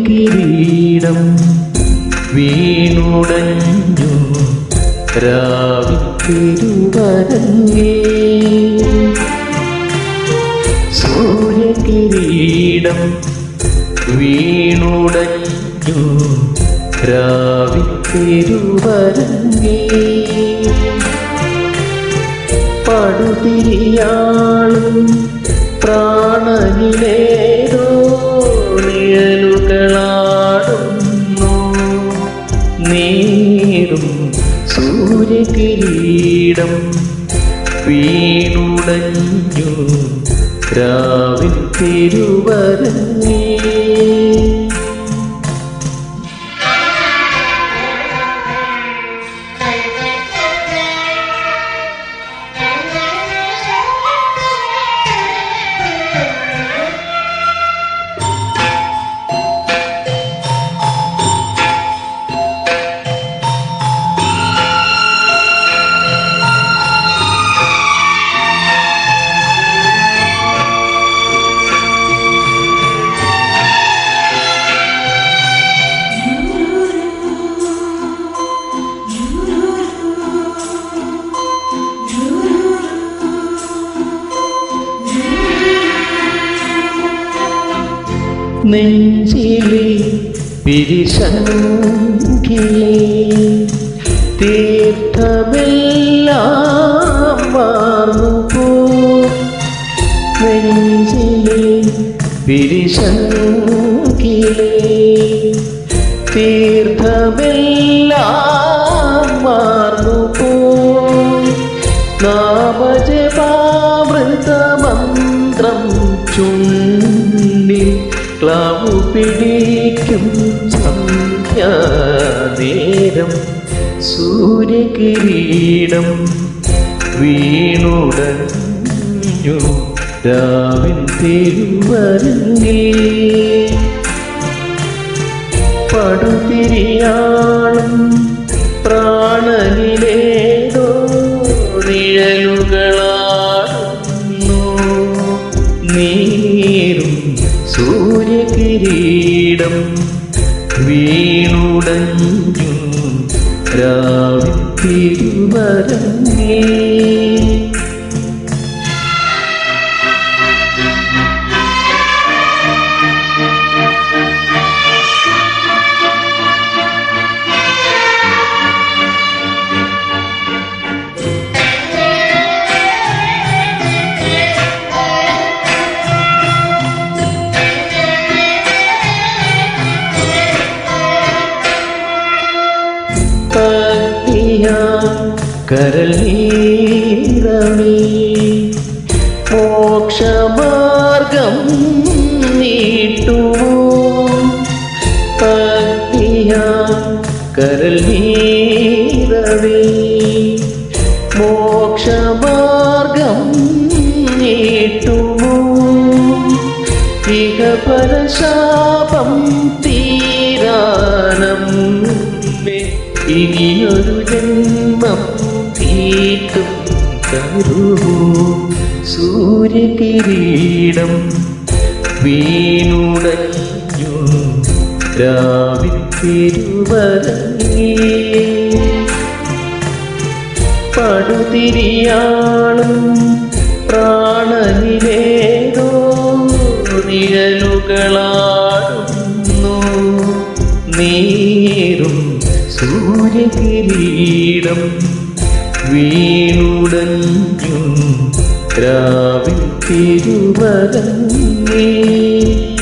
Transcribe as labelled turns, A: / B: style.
A: സൂര്യകിരീടം വീണുടഞ്ഞു രാവിത്തിരുവരങ്ങേ സൂര്യകിരീടം വീണുടഞ്ഞു രാവിത്തിരുവരങ്ങേ പടുതിരിയാളും പ്രാണനിലേതോ നിഴലുകളാടുന്നു നീറും സൂര്യകിരീടം വീണുടഞ്ഞു രാവിൽ തിരുവരങ്ങേ നെഞ്ചിലെ പിരിശങ്കിലെ തീർത്ഥമെല്ലാം മാർന്നു പോ നെഞ്ചിലെ പിരിശങ്കിലെ തീർത്ഥമെല്ലാം മാർന്നു പോ നാമജപാമൃതമന്ത്രം ചുണ്ടിൽ ക്ലാവു പിടിക്കും സന്ധ്യാനേരം സൂര്യകിരീടം വീണുടഞ്ഞു രാവിൻ തിരുവരങ്ങേ പടുതിരിയാളും പ്രാണനിലേതോ നിഴലുകളാടുന്നു നീരും സൂര്യകിരീടം വീണുടഞ്ഞു രാവിൽ തിരുവരങ്ങേ പത്തിയ കരൾ നീരമേ മോക്ഷമാർഗം നീട്ടുമോ പത്തിയ കരൾ നീരവേ മോക്ഷമാർഗം നീട്ടുമോ ഇഹ പരശാപം തീരാനം ഇനിയൊരു ജന്മം തീട്ടും തരുമോ സൂര്യകിരീടം വീണുടഞ്ഞു രാവിൽ തിരുവരങ്ങേ പടുതിരിയാളും പ്രാണനിലേതോ നിഴലുകളാടുന്നു നീരും സൂര്യകിരീടം വീണുടഞ്ഞു രാവിൽ തിരുവരങ്ങേ